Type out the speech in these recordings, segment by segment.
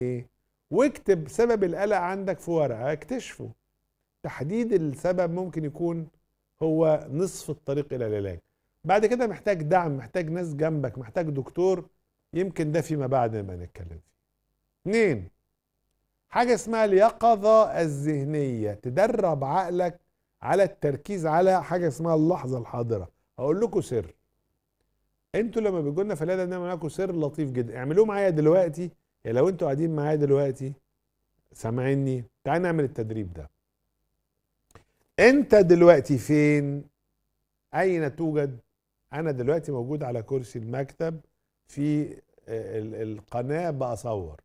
ايه واكتب سبب القلق عندك في ورقه اكتشفه تحديد السبب ممكن يكون هو نصف الطريق الى العلاج بعد كده محتاج دعم محتاج ناس جنبك محتاج دكتور يمكن ده فيما بعد ما نتكلم فيه اتنين حاجة اسمها اليقظة الذهنية تدرب عقلك على التركيز على حاجة اسمها اللحظة الحاضرة هقول لكم سر انتوا لما بيجوا لنا في العياده بنعمل معاكم سر لطيف جدا اعملوه معايا دلوقتي يعني لو انتوا قاعدين معايا دلوقتي سامعيني تعال نعمل التدريب ده انت دلوقتي فين اين توجد انا دلوقتي موجود على كرسي المكتب في القناه بصور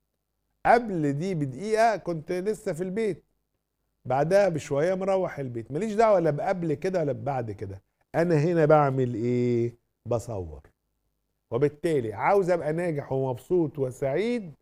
قبل دي بدقيقه كنت لسه في البيت بعدها بشويه مروح البيت ماليش دعوه لا بقبل كده ولا بعد كده انا هنا بعمل ايه بصور وبالتالي عاوز ابقى ناجح ومبسوط وسعيد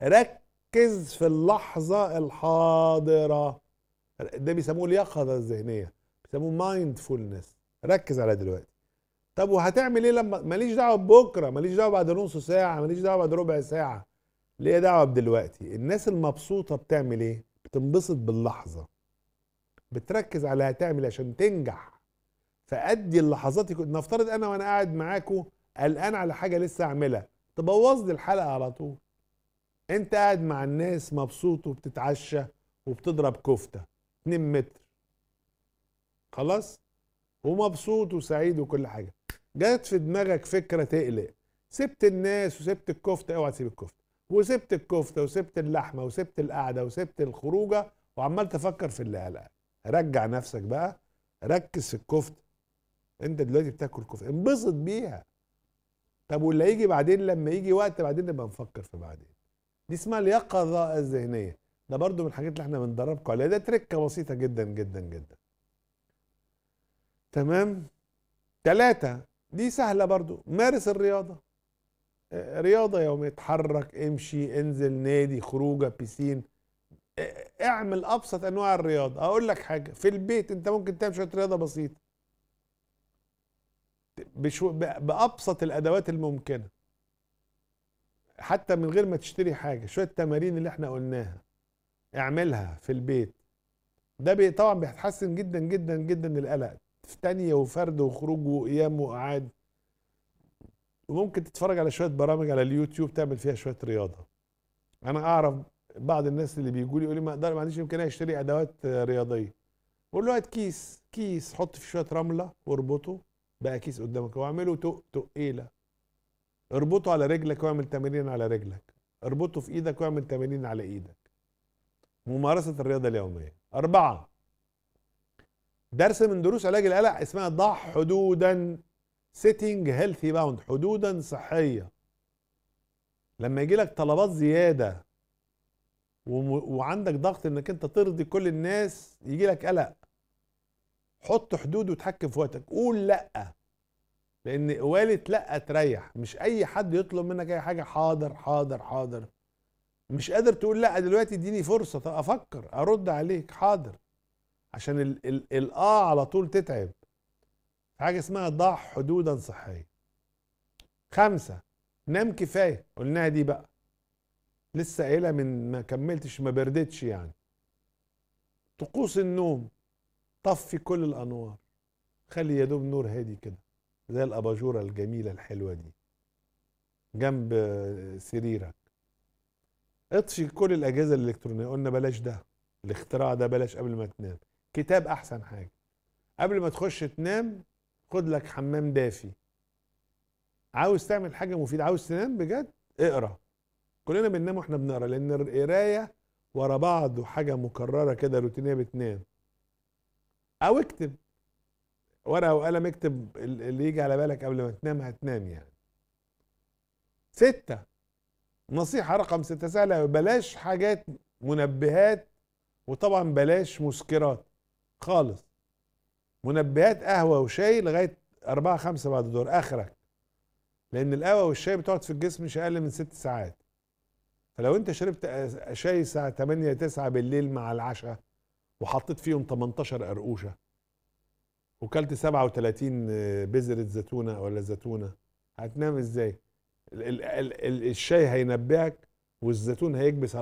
ركز في اللحظه الحاضره ده بيسموه اليقظه الذهنيه بيسموه مايندفولنس ركز على دلوقتي طب وهتعمل ايه لما ماليش دعوه ببكره ماليش دعوه بعد نص ساعه ماليش دعوه بعد ربع ساعه ليه دعوه بدلوقتي الناس المبسوطه بتعمل ايه بتنبسط باللحظه بتركز على هتعمل عشان تنجح فادي اللحظات نفترض انا وانا قاعد معاكم قلقان على حاجه لسه اعملها تبوظ لي الحلقه على طول انت قاعد مع الناس مبسوط وبتتعشى وبتضرب كفته 2 متر خلاص ومبسوط وسعيد وكل حاجه جت في دماغك فكره تقلق سبت الناس وسبت الكفته اوعى تسيب الكفته وسبت الكفته وسبت اللحمه وسبت القعده وسبت الخروجه وعمال تفكر في اللي قلقك رجع نفسك بقى ركز في الكفته انت دلوقتي بتاكل كفته انبسط بيها طب واللي هيجي بعدين لما يجي وقت بعدين نبقى نفكر في بعدين دي اسمها اليقظه الذهنيه ده برضو من الحاجات اللي احنا بندربكم عليها ده تركه بسيطه جدا جدا جدا تمام ثلاثة دي سهلة برضو مارس الرياضة رياضة يومية اتحرك امشي انزل نادي خروجه بيسين اعمل ابسط انواع الرياضة اقول لك حاجة في البيت انت ممكن تعمل شوية رياضة بسيطة بشو بابسط الادوات الممكنة حتى من غير ما تشتري حاجة شوية التمارين اللي احنا قلناها اعملها في البيت ده بي طبعا بيتحسن جدا جدا جدا القلق في تانية وفرد وخروج وقيام وقعاد وممكن تتفرج على شويه برامج على اليوتيوب تعمل فيها شويه رياضه انا اعرف بعض الناس اللي بيجوا لي يقول لي ما اقدر ما عنديش امكانيه اشتري ادوات رياضيه بقول له هات كيس كيس حط فيه شويه رمله واربطه بقى كيس قدامك واعمله تق تقيله اربطه على رجلك واعمل تمارين على رجلك اربطه في ايدك واعمل تمارين على ايدك ممارسه الرياضه اليوميه اربعه درس من دروس علاج القلق اسمها ضع حدودا سيتنج هيلثي باوند حدودا صحيه لما يجي لك طلبات زياده وعندك ضغط انك انت ترضي كل الناس يجي لك قلق حط حدود وتحكم في وقتك قول لا لان قوالة لا تريح مش اي حد يطلب منك اي حاجه حاضر حاضر حاضر مش قادر تقول لا دلوقتي اديني فرصه افكر ارد عليك حاضر عشان ال ال الاه على طول تتعب حاجة اسمها ضع حدودا صحية خمسة نام كفاية قلناها دي بقى لسه قايلها من ما كملتش ما بردتش يعني طقوس النوم طفي كل الانوار خلي يا دوب نور هادي كده زي الاباجوره الجميله الحلوه دي جنب سريرك اطفي كل الاجهزه الالكترونيه قلنا بلاش ده الاختراع ده بلاش قبل ما تنام كتاب احسن حاجه قبل ما تخش تنام خد لك حمام دافي عاوز تعمل حاجه مفيده عاوز تنام بجد اقرا كلنا بننام واحنا بنقرا لان القرايه ورا بعض وحاجه مكرره كده روتينيه بتنام او اكتب ورقه وقلم اكتب اللي يجي على بالك قبل ما تنام هتنام يعني ستة نصيحة رقم ستة سهلة بلاش حاجات منبهات وطبعا بلاش مسكرات خالص منبهات قهوه وشاي لغايه أربعة خمسة بعد الظهر اخرك لان القهوه والشاي بتقعد في الجسم مش اقل من ست ساعات فلو انت شربت شاي الساعه 8 9 بالليل مع العشاء وحطيت فيهم 18 قرقوشه وكلت 37 بذره زيتونه ولا زيتونه هتنام ازاي ال ال ال الشاي هينبهك والزيتون هيكبس